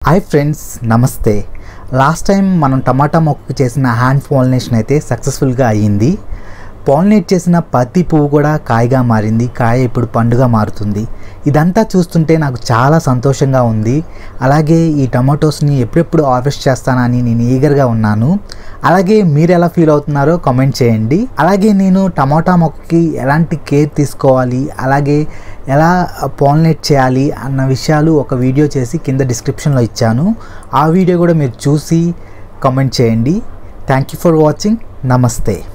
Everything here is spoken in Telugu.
హాయ్ ఫ్రెండ్స్ నమస్తే లాస్ట్ టైం మనం టమాటా మొక్కకు చేసిన హ్యాండ్ పాలినేషన్ అయితే సక్సెస్ఫుల్గా అయ్యింది పాలినేట్ చేసిన ప్రతి పువ్వు కూడా కాయగా మారింది కాయ ఇప్పుడు పండుగ మారుతుంది ఇదంతా చూస్తుంటే నాకు చాలా సంతోషంగా ఉంది అలాగే ఈ టమాటోస్ని ఎప్పుడెప్పుడు హార్వెస్ట్ చేస్తానని నేను ఈగర్గా ఉన్నాను అలాగే మీరు ఎలా ఫీల్ అవుతున్నారో కామెంట్ చేయండి అలాగే నేను టమాటా మొక్కకి ఎలాంటి కేర్ తీసుకోవాలి అలాగే ఎలా పాలినేట్ చేయాలి అన్న విషయాలు ఒక వీడియో చేసి కింద డిస్క్రిప్షన్లో ఇచ్చాను ఆ వీడియో కూడా మీరు చూసి కామెంట్ చేయండి థ్యాంక్ యూ ఫర్ వాచింగ్ నమస్తే